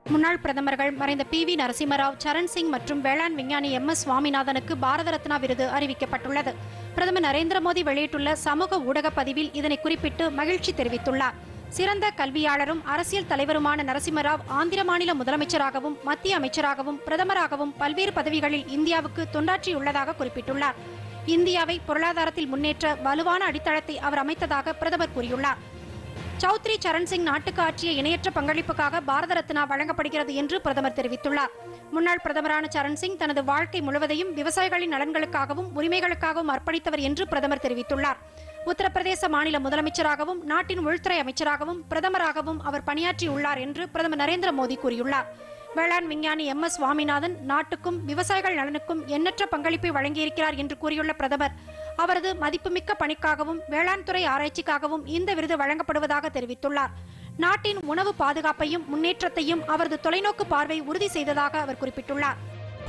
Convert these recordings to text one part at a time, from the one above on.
முன்னாள் பிரதமர்கள் மறைந்த பி வி நரசிம்மராவ் சரண் சிங் மற்றும் வேளாண் விஞ்ஞானி எம் எஸ் சுவாமிநாதனுக்கு பாரத ரத்னா விருது அறிவிக்கப்பட்டுள்ளது பிரதமர் நரேந்திர மோடி வெளியிட்டுள்ள சமூக ஊடக பதிவில் இதனை குறிப்பிட்டு மகிழ்ச்சி தெரிவித்துள்ளார் சிறந்த கல்வியாளரும் அரசியல் தலைவருமான நரசிம்மராவ் ஆந்திர மாநில முதலமைச்சராகவும் மத்திய அமைச்சராகவும் பிரதமராகவும் பல்வேறு பதவிகளில் இந்தியாவுக்கு தொண்டாற்றியுள்ளதாக குறிப்பிட்டுள்ளார் இந்தியாவை பொருளாதாரத்தில் முன்னேற்ற வலுவான அடித்தளத்தை அவர் அமைத்ததாக பிரதமர் கூறியுள்ளார் சௌத்ரி சரண் சிங் நாட்டுக்கு ஆற்றிய இணையற்ற பங்களிப்புக்காக பாரத ரத்னா வழங்கப்படுகிறது என்று பிரதமர் தெரிவித்துள்ளார் முன்னாள் பிரதமரான சரண் சிங் தனது வாழ்க்கை முழுவதையும் விவசாயிகளின் நலன்களுக்காகவும் உரிமைகளுக்காகவும் அர்ப்பணித்தவர் என்று பிரதமர் தெரிவித்துள்ளார் உத்தரப்பிரதேச மாநில முதலமைச்சராகவும் நாட்டின் உள்துறை அமைச்சராகவும் பிரதமராகவும் அவர் பணியாற்றியுள்ளார் என்று பிரதமர் நரேந்திர மோடி கூறியுள்ளார் வேளாண் விஞ்ஞானி எம் எஸ் சுவாமிநாதன் நாட்டுக்கும் விவசாயிகள் நலனுக்கும் எண்ணற்ற பங்களிப்பை வழங்கியிருக்கிறார் என்று கூறியுள்ள பிரதமர் அவரது மதிப்புமிக்க பணிக்காகவும் வேளாண் துறை ஆராய்ச்சிக்காகவும் இந்த விருது வழங்கப்படுவதாக தெரிவித்துள்ளார் நாட்டின் உணவு பாதுகாப்பையும் முன்னேற்றத்தையும் அவரது தொலைநோக்கு பார்வை உறுதி செய்ததாக அவர் குறிப்பிட்டுள்ளார்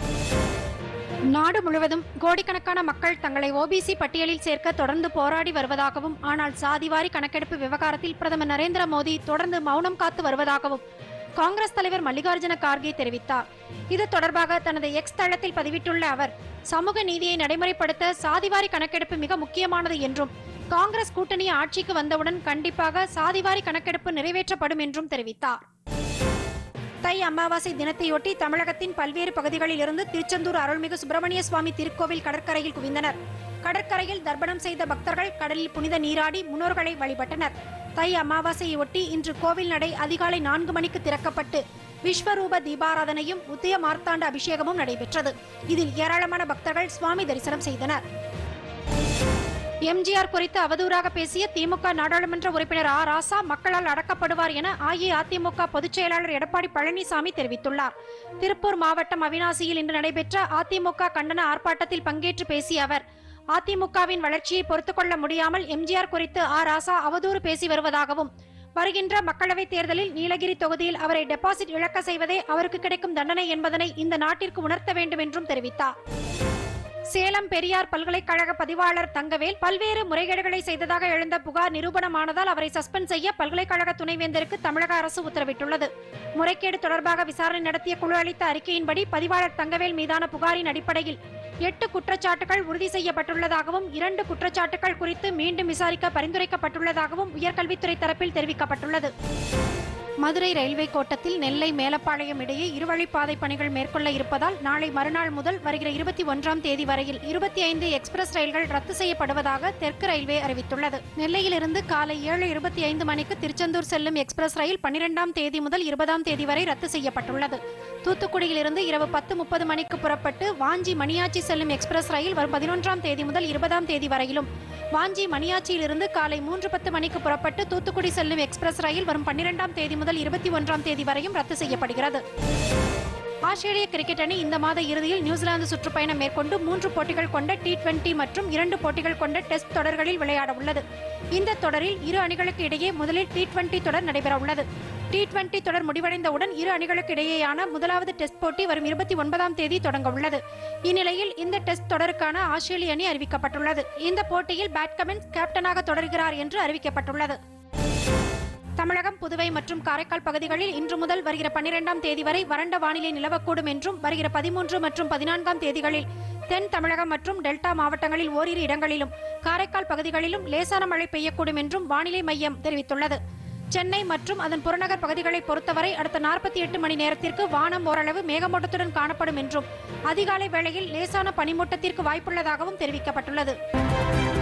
நாடு முழுவதும் கோடிக்கணக்கான மக்கள் தங்களை ஓபிசி பட்டியலில் சேர்க்க தொடர்ந்து போராடி வருவதாகவும் ஆனால் சாதிவாரி கணக்கெடுப்பு விவகாரத்தில் பிரதமர் நரேந்திர மோடி தொடர்ந்து மௌனம் காத்து வருவதாகவும் காங்கிரஸ் தலைவர் மல்லிகார்ஜுன கார்கே தெரிவித்தார் இது தொடர்பாக தனது எக்ஸ் தளத்தில் பதிவிட்டுள்ள அவர் சமூக நீதியை நடைமுறைப்படுத்த சாதிவாரி கணக்கெடுப்பு மிக முக்கியமானது என்றும் காங்கிரஸ் கூட்டணி ஆட்சிக்கு வந்தவுடன் கண்டிப்பாக சாதிவாரி கணக்கெடுப்பு நிறைவேற்றப்படும் என்றும் தெரிவித்தார் தை அமாவாசை தினத்தையொட்டி தமிழகத்தின் பல்வேறு பகுதிகளில் இருந்து திருச்செந்தூர் அருள்மிகு சுப்பிரமணிய சுவாமி திருக்கோவில் கடற்கரையில் குவிந்தனர் கடற்கரையில் தர்ப்பணம் செய்த பக்தர்கள் கடலில் புனித நீராடி முன்னோர்களை வழிபட்டனர் தை அமாவாசையை ஒட்டி இன்று கோவில் நடை அதிகாலை நான்கு மணிக்கு திறக்கப்பட்டு விஸ்வரூப தீபாராதனையும் உதய மார்த்தாண்ட அபிஷேகமும் நடைபெற்றது இதில் ஏராளமான பக்தர்கள் சுவாமி தரிசனம் செய்தனர் எம்ஜிஆர் குறித்து அவதூறாக பேசிய திமுக நாடாளுமன்ற உறுப்பினர் ஆ ராசா மக்களால் அடக்கப்படுவார் என அஇஅதிமுக பொதுச் செயலாளர் எடப்பாடி பழனிசாமி தெரிவித்துள்ளார் திருப்பூர் மாவட்டம் அவினாசியில் இன்று நடைபெற்ற அதிமுக கண்டன ஆர்ப்பாட்டத்தில் பங்கேற்று பேசிய அவர் அதிமுகவின் வளர்ச்சியை பொறுத்துக்கொள்ள முடியாமல் எம்ஜிஆர் குறித்து ஆ ராசா அவதூறு பேசி வருவதாகவும் வருகின்ற மக்களவைத் தேர்தலில் நீலகிரி தொகுதியில் அவரை டெபாசிட் இழக்க செய்வதே அவருக்கு கிடைக்கும் தண்டனை என்பதனை இந்த நாட்டிற்கு உணர்த்த வேண்டும் என்றும் தெரிவித்தார் சேலம் பெரியார் பல்கலைக்கழக பதிவாளர் தங்கவேல் பல்வேறு முறைகேடுகளை செய்ததாக எழுந்த புகார் நிரூபணமானதால் அவரை சஸ்பெண்ட் செய்ய பல்கலைக்கழக துணைவேந்தருக்கு தமிழக அரசு உத்தரவிட்டுள்ளது முறைகேடு தொடர்பாக விசாரணை நடத்திய குழு அளித்த அறிக்கையின்படி பதிவாளர் தங்கவேல் மீதான புகாரின் அடிப்படையில் எட்டு குற்றச்சாட்டுகள் உறுதி செய்யப்பட்டுள்ளதாகவும் இரண்டு குற்றச்சாட்டுகள் குறித்து மீண்டும் விசாரிக்க பரிந்துரைக்கப்பட்டுள்ளதாகவும் உயர்கல்வித்துறை தரப்பில் தெரிவிக்கப்பட்டுள்ளது மதுரை ரயில்வே கோட்டத்தில் நெல்லை மேலப்பாளையம் இடையே இருவழிப்பாதை பணிகள் மேற்கொள்ள இருப்பதால் நாளை மறுநாள் முதல் வருகிற இருபத்தி ஒன்றாம் தேதி வரையில் இருபத்தி ஐந்து எக்ஸ்பிரஸ் ரயில்கள் ரத்து செய்யப்படுவதாக தெற்கு ரயில்வே அறிவித்துள்ளது நெல்லையிலிருந்து காலை ஏழு இருபத்தி ஐந்து மணிக்கு திருச்செந்தூர் செல்லும் எக்ஸ்பிரஸ் ரயில் பன்னிரெண்டாம் தேதி முதல் இருபதாம் தேதி வரை ரத்து செய்யப்பட்டுள்ளது தூத்துக்குடியிலிருந்து இரவு பத்து முப்பது மணிக்கு புறப்பட்டு வாஞ்சி மணியாச்சி செல்லும் எக்ஸ்பிரஸ் ரயில் வரும் பதினொன்றாம் தேதி முதல் இருபதாம் தேதி வரையிலும் வாஞ்சி மணியாச்சியிலிருந்து காலை மூன்று பத்து மணிக்கு புறப்பட்டு தூத்துக்குடி செல்லும் எக்ஸ்பிரஸ் ரயில் வரும் பன்னிரெண்டாம் தேதி முதல் இருபத்தி ஒன்றாம் தேதி வரையும் ரத்து செய்யப்படுகிறது ஆஸ்திரேலிய கிரிக்கெட் அணி இந்த மாத இறுதியில் நியூசிலாந்து சுற்றுப்பயணம் மேற்கொண்டு மூன்று போட்டிகள் கொண்ட டி டுவெண்டி மற்றும் இரண்டு போட்டிகள் கொண்ட டெஸ்ட் தொடர்களில் விளையாட உள்ளது இந்த தொடரில் இரு அணிகளுக்கு இடையே முதலில் டி டுவெண்டி தொடர் நடைபெற உள்ளது டி டுவெண்டி தொடர் முடிவடைந்தவுடன் இரு அணிகளுக்கு இடையேயான முதலாவது டெஸ்ட் போட்டி வரும் இருபத்தி ஒன்பதாம் தேதி தொடங்க உள்ளது இந்நிலையில் இந்த டெஸ்ட் தொடருக்கான ஆஸ்திரேலிய அணி அறிவிக்கப்பட்டுள்ளது இந்த போட்டியில் பேட் கமின்ஸ் கேப்டனாக தொடர்கிறார் என்று அறிவிக்கப்பட்டுள்ளது தமிழகம் புதுவை மற்றும் காரைக்கால் பகுதிகளில் இன்று முதல் வருகிற பன்னிரெண்டாம் தேதி வரை வறண்ட வானிலை நிலவக்கூடும் என்றும் வருகிற பதிமூன்று மற்றும் பதினான்காம் தேதிகளில் தென் தமிழகம் மற்றும் டெல்டா மாவட்டங்களில் ஓரிரு இடங்களிலும் காரைக்கால் பகுதிகளிலும் லேசான மழை பெய்யக்கூடும் என்றும் வானிலை மையம் தெரிவித்துள்ளது சென்னை மற்றும் அதன் புறநகர் பகுதிகளை பொறுத்தவரை அடுத்த நாற்பத்தி எட்டு மணி நேரத்திற்கு வானம் ஓரளவு மேகமூட்டத்துடன் காணப்படும் என்றும் அதிகாலை வேளையில் லேசான பனிமூட்டத்திற்கு வாய்ப்புள்ளதாகவும் தெரிவிக்கப்பட்டுள்ளது